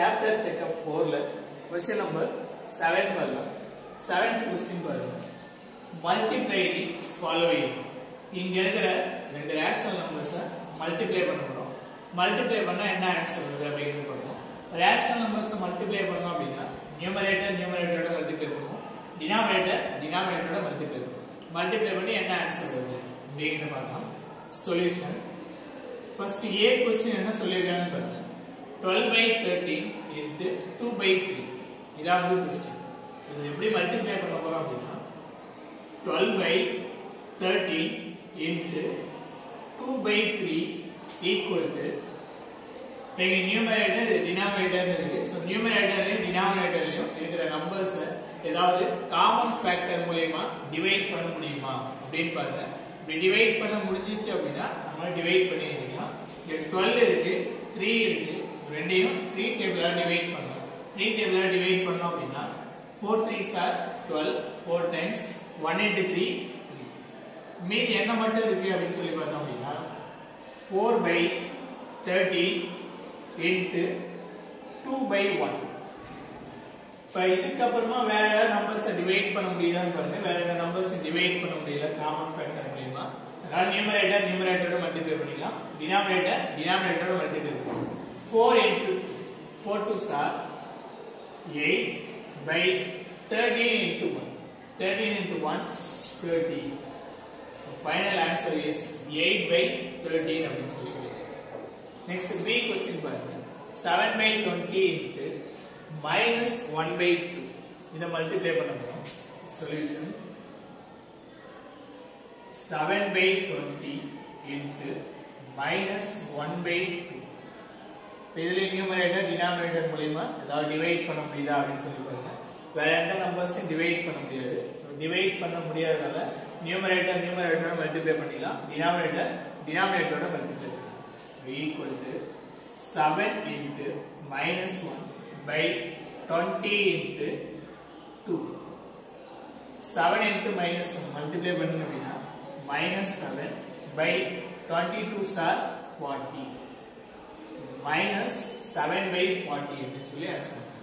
chapter checkup ஃபோர்ல question number seven வரலாம் seventh question பாருங்க மல்டிப்ளை தி ஃபாலோயிங் இங்க இருக்கிற ரெண்டு ரேஷனல் நம்பர்ஸை மல்டிப்ளை பண்ண போறோம் மல்டிப்ளை பண்ணா என்ன ஆன்சர் வருது அப்படிங்கிறது பார்ப்போம் ரேஷனல் நம்பர்ஸை மல்டிப்ளை பண்ணோம் அப்படின்னா நியூமரேட்டர் நியூமரேட்டரோட மல்டிப்ளை பண்ணுவோம் டினாமினேட்டர் டினாமினேட்டரோட மல்டிப்ளை பண்ணுவோம் மல்டிப்ளை பண்ணி என்ன ஆன்சர் வருது அப்படிங்கிறத பார்க்கலாம் சொல்யூஷன் ஃபர்ஸ்ட் ஏ கொஸ்டின் என்ன சொல்லியிருக்காங்கன்னு பாருங்க 12 by 13 into 2 by 3 இதான் வந்து கொஸ்டின் இது எப்படி மல்டிப்ளை பண்ண போறோம் அப்படின்னா 12 by 13 into 2 by 3 equal to இங்க நியூமரேட்டர் டினாமினேட்டர் இருக்கு ஸோ நியூமரேட்டர்லையும் டினாமினேட்டர்லையும் இருக்கிற நம்பர்ஸ் ஏதாவது காமன் ஃபேக்டர் மூலயமா டிவைட் பண்ண முடியுமா அப்படின்னு பாருங்க இப்படி டிவைட் பண்ண முடிஞ்சிச்சு அப்படின்னா நம்ம டிவைட் பண்ணி எழுதிக்கலாம் இங்க 12 இருக்கு 3 இருக்கு ரெண்டையும் 3 டேபிளால டிவைட் பண்ணலாம் 3 டேபிளால டிவைட் பண்ணோம் அப்படின்னா 4 3s are 12 4 times 1 into 3 3 மீதி என்ன மட்டும் இருக்கு அப்படின்னு சொல்லி பார்த்தோம் அப்படின்னா 4 by 13 into 2 by 1 இப்ப இதுக்கு அப்புறமா வேற ஏதாவது நம்பர்ஸ் டிவைட் பண்ண முடியுதான்னு பாருங்க வேற ஏதாவது நம்பர்ஸ் டிவைட் பண்ண முடியல காமன் ஃபேக்டர் மூலியமா அதனால நியூமரேட்டர் நியூமரேட்டரோட மல்டிப்ளை பண்ணிக்கலாம் டினாமினேட்டர் டினாமினேட்டரோட மல்டிப்ளை பண்ணிக்கலாம் 4 into 4 2s are 8 by 13 into 1 13 into 1 30 so final answer is 8 by 13 அப்படின்னு சொல்லி நெக்ஸ்ட் பி கொஸ்டின் பாருங்க 7 by 20 into minus 1 by 2 இதை மல்டிப்ளை பண்ண போறோம் solution 7 by 20 into minus 1 by 2 இதுல நியூமரேட்டர் டினாமினேட்டர் மூலமா ஏதாவது டிவைட் பண்ண முடியுதா அப்படின்னு சொல்லி பாருங்க வேற எந்த நம்பர்ஸும் டிவைட் பண்ண முடியாது ஸோ டிவைட் பண்ண முடியாதனால நியூமரேட்டர் நியூமரேட்டரோட மல்டிப்ளை பண்ணிக்கலாம் டினாமினேட்டர் டினாமினேட்டரோட மல்டிப்ளை பண்ணலாம் equal to 7 into minus 1 by 20 into 2 7 into minus 1 multiply பண்ணுங்க அப்படின்னா minus 7 by 22 are 40 minus 7 by 40 அப்படின்னு சொல்லி ஆன்சர்